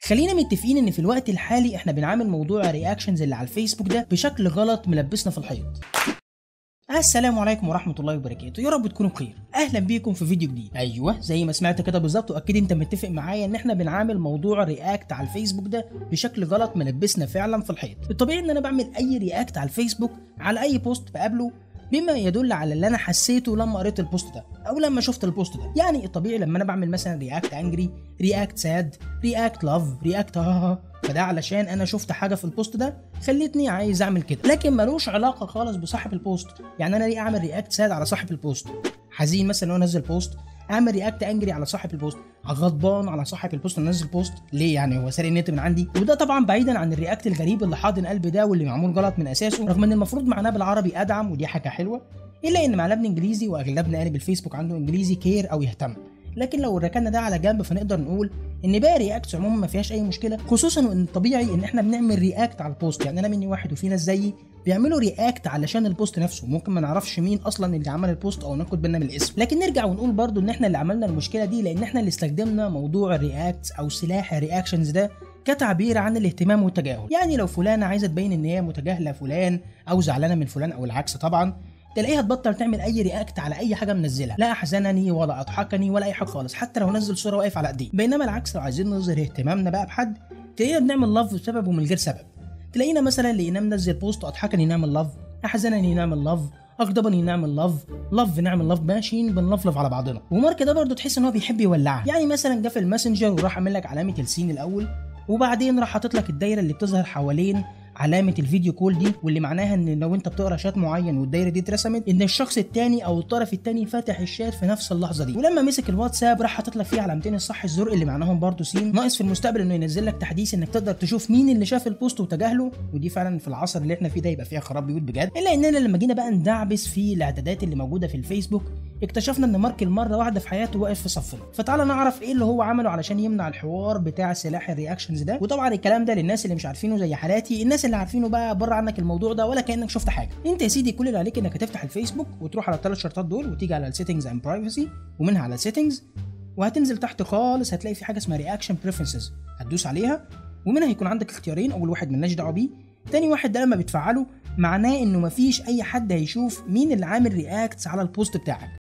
خلينا متفقين ان في الوقت الحالي احنا بنعامل موضوع الرياكشنز اللي على الفيسبوك ده بشكل غلط ملبسنا في الحيط السلام عليكم ورحمة الله وبركاته يا رب تكونوا بخير اهلا بيكم في فيديو جديد ايوه زي ما سمعت كده بالظبط واكيد انت متفق معايا ان احنا بنعامل موضوع رياكت على الفيسبوك ده بشكل غلط ملبسنا فعلا في الحيط الطبيعي ان انا بعمل اي رياكت على الفيسبوك على اي بوست بقابله بما يدل على اللي انا حسيته لما قريت البوست ده او لما شفت البوست ده يعني الطبيعي لما انا بعمل مثلا رياكت انجري رياكت ساد رياكت لاف رياكت ها فده علشان انا شفت حاجه في البوست ده خلتني عايز اعمل كده لكن ملوش علاقه خالص بصاحب البوست يعني انا ليه اعمل رياكت ساد على صاحب البوست حزين مثلا لو انزل بوست اعمل رياكت انجري على صاحب البوست غضبان على صاحب البوست انزل بوست ليه يعني هو سارق النت من عندي وده طبعا بعيدا عن الرياكت الغريب اللي حاضن قلبي ده واللي معمول غلط من اساسه رغم ان المفروض معناه بالعربي ادعم ودي حاجه حلوه الا ان معناه بالانجليزي واغلبنا قاري بالفيسبوك عنده انجليزي كير او يهتم لكن لو ركنا ده على جنب فنقدر نقول ان باقي رياكتس عموما ما فيهاش اي مشكله خصوصا ان الطبيعي ان احنا بنعمل رياكت على البوست يعني انا مني واحد وفي ناس زيي بيعملوا رياكت علشان البوست نفسه ممكن ما نعرفش مين اصلا اللي عمل البوست او ناخد بالنا من الاسم لكن نرجع ونقول برضو ان احنا اللي عملنا المشكله دي لان احنا اللي استخدمنا موضوع الرياكت او سلاح الرياكشنز ده كتعبير عن الاهتمام والتجاهل يعني لو فلانه عايزه تبين ان هي متجاهله فلان او زعلانه من فلان او العكس طبعا تلاقيها تبطل تعمل اي رياكت على اي حاجه منزلها لا احزنني ولا اضحكني ولا اي حاجه خالص حتى لو نزل صوره واقف على ايديه بينما العكس لو عايزين نظهر اهتمامنا بقى بحد تلاقينا بنعمل لاف بسبب ومن غير سبب تلاقينا مثلا لقينا منزل بوست اضحكني نعمل لاف احزنني نعمل لاف اغضبني نعمل لاف لاف نعمل لاف ماشيين بنلفلف على بعضنا ومارك ده برضه تحس ان هو بيحب يولعها يعني مثلا جه في الماسنجر وراح عامل لك علامه السين الاول وبعدين راح حاطط لك الدايره اللي بتظهر حوالين علامه الفيديو كول دي واللي معناها ان لو انت بتقرا شات معين والدايره دي اترسمت ان الشخص التاني او الطرف التاني فاتح الشات في نفس اللحظه دي ولما مسك الواتساب راح حاطط لك فيه علامتين الصح الزرق اللي معناهم برضه سين ناقص في المستقبل انه ينزل لك تحديث انك تقدر تشوف مين اللي شاف البوست وتجاهله ودي فعلا في العصر اللي احنا فيه ده يبقى فيها خراب بيوت بجد الا اننا لما جينا بقى ندعبس في الاعدادات اللي موجوده في الفيسبوك اكتشفنا ان مارك المره واحده في حياته واقف في صفنا فتعالى نعرف ايه اللي هو عمله علشان يمنع الحوار بتاع سلاح الرياكشنز ده وطبعا الكلام ده للناس اللي مش عارفينه زي حالاتي الناس اللي عارفينه بقى بره عنك الموضوع ده ولا كانك شفت حاجه انت يا سيدي كل اللي عليك انك هتفتح الفيسبوك وتروح على الثلاث شرطات دول وتيجي على السيتنجز اند برايفسي ومنها على السيتنجز وهتنزل تحت خالص هتلاقي في حاجه اسمها رياكشن بريفرنسز هتدوس عليها ومنها هيكون عندك اختيارين اول واحد ملناش دعوه بيه تاني واحد ده لما بتفعله معناه انه مفيش اي حد هيشوف مين اللي عامل رياكتس على البوست بتاعك